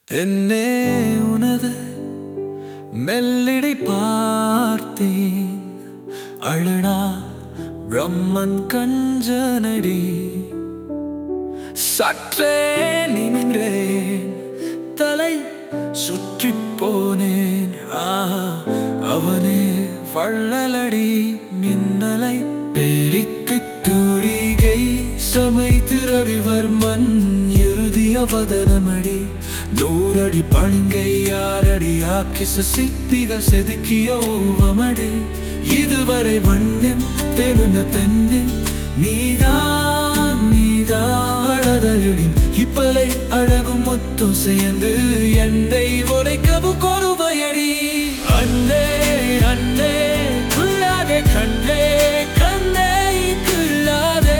என்னே உனது மெல்லிடை பார்த்தேன் அழடா பிரம்மன் கஞ்சனடி சற்றே நின்றேன் தலை சுற்றி போனேன் ஆ அவனே வள்ளலடி மின்னலை பெரிக்கு தூரிகை சமைத்து ரவிவர்மன் இறுதிய வதனமடி நூறடி பழுங்கை யாரடி ஆக்கிச சித்திகள் செதுக்கிய ஓவமடி இதுவரை வண்ணம் தெருந்த தென்னில் நீதான் நீதான் அழதழடி இப்பலை அழகும் மொத்தம் சேர்ந்து என்னை உரைக்கவும் கொடுவையடி அண்ணே அண்ணே குள்ளாதே கண்ணே கண்ணே குள்ளாதே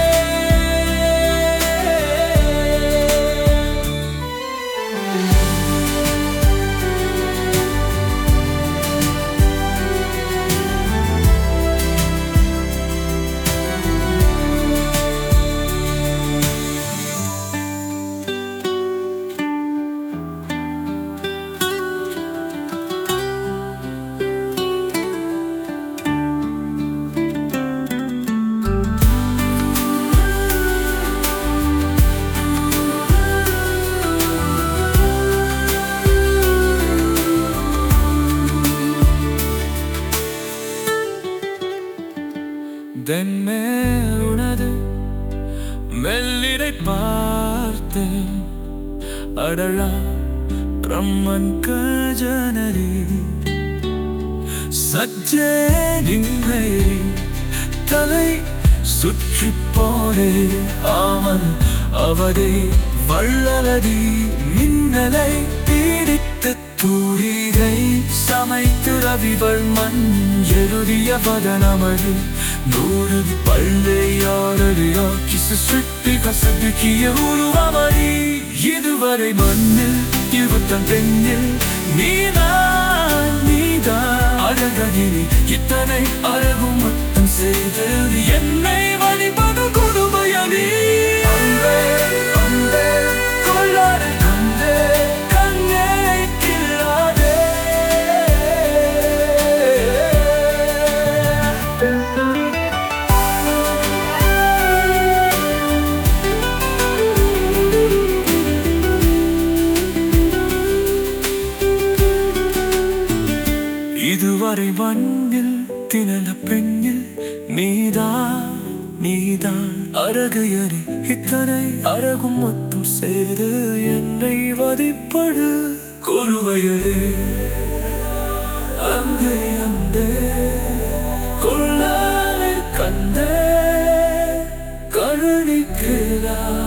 தென்மே உனது மெல்லிடை பார்த்தேன் அடழா பிரம்மன் கஜனரி சஜ்ஜே நின்றை தலை சுற்றி போனே ஆமன் அவதே வள்ளலடி மின்னலை பீடித்து தூரிகை சமைத்து ரவிவர்மன் எழுதிய பதனமடி நூறு பள்ளையாரடி ஆக்கிசு சுட்டி கசதுக்கிய உருவமடி இதுவரை மண்ணில் இருத்தன் பெண்ணில் நீதான் நீதான் அழககிரி இத்தனை அழகும் மட்டும் செய்து என்னை வழிபடு கொடுமையடி அன்பே அன்பே கொள்ளாதே கண்டே கண்ணே கில்லாதே இதுவரை மண்ணில் திணற பெண்ணில் நீதான் நீதான் அழகையறி இத்தனை அழகும் மொத்தம் செய்து என்னை வதிப்படு குருவையரே அங்கே அந்தே கொள்ளாலே கண்டே கருணிக்கிறார்